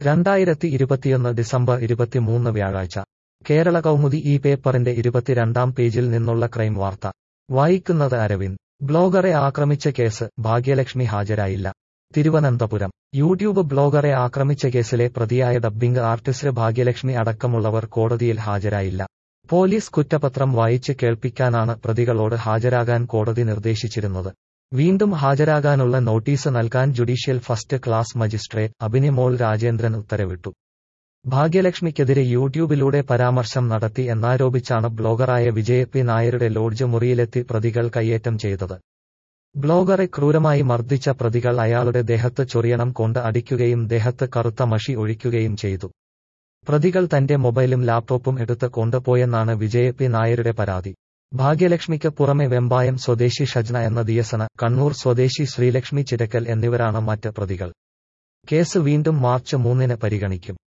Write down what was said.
രണ്ടായിരത്തി ഇരുപത്തിയൊന്ന് ഡിസംബർ ഇരുപത്തിമൂന്ന് വ്യാഴാഴ്ച കേരള കൗമുദി ഈ പേപ്പറിന്റെ ഇരുപത്തിരണ്ടാം പേജിൽ നിന്നുള്ള ക്രൈം വാർത്ത വായിക്കുന്നത് അരവിന്ദ് ബ്ലോഗറെ ആക്രമിച്ച കേസ് ഭാഗ്യലക്ഷ്മി ഹാജരായില്ല തിരുവനന്തപുരം യൂട്യൂബ് ബ്ലോഗറെ ആക്രമിച്ച കേസിലെ പ്രതിയായ ഡബ്ബിംഗ് ആർട്ടിസ്റ്റ് ഭാഗ്യലക്ഷ്മി അടക്കമുള്ളവർ കോടതിയിൽ ഹാജരായില്ല പോലീസ് കുറ്റപത്രം വായിച്ച് കേൾപ്പിക്കാനാണ് പ്രതികളോട് ഹാജരാകാൻ കോടതി നിർദ്ദേശിച്ചിരുന്നത് വീണ്ടും ഹാജരാകാനുള്ള നോട്ടീസ് നൽകാൻ judicial first class magistrate Abhinimol Rajendran ഉത്തരവിട്ടു ഭാഗ്യലക്ഷ്മിക്കെതിരെ യൂട്യൂബിലൂടെ പരാമർശം നടത്തി എന്നാരോപിച്ചാണ് ബ്ലോഗറായ വിജയ പി നായരുടെ ലോഡ്ജ് മുറിയിലെത്തി പ്രതികൾ കയ്യേറ്റം ചെയ്തത് ബ്ലോഗറെ ക്രൂരമായി മർദ്ദിച്ച പ്രതികൾ അയാളുടെ ദേഹത്ത് ചൊറിയണം കൊണ്ട് അടിക്കുകയും ദേഹത്ത് കറുത്ത മഷി ഒഴിക്കുകയും ചെയ്തു പ്രതികൾ തന്റെ മൊബൈലും ലാപ്ടോപ്പും എടുത്ത് കൊണ്ടുപോയെന്നാണ് വിജയ പി നായരുടെ പരാതി ഭാഗ്യലക്ഷ്മിക്ക് പുറമെ വെമ്പായം സ്വദേശി ഷജ്ന എന്ന ദിയസന കണ്ണൂർ സ്വദേശി ശ്രീലക്ഷ്മി ചിരക്കൽ എന്നിവരാണ് മറ്റ് പ്രതികൾ കേസ് വീണ്ടും മാർച്ച് മൂന്നിന് പരിഗണിക്കും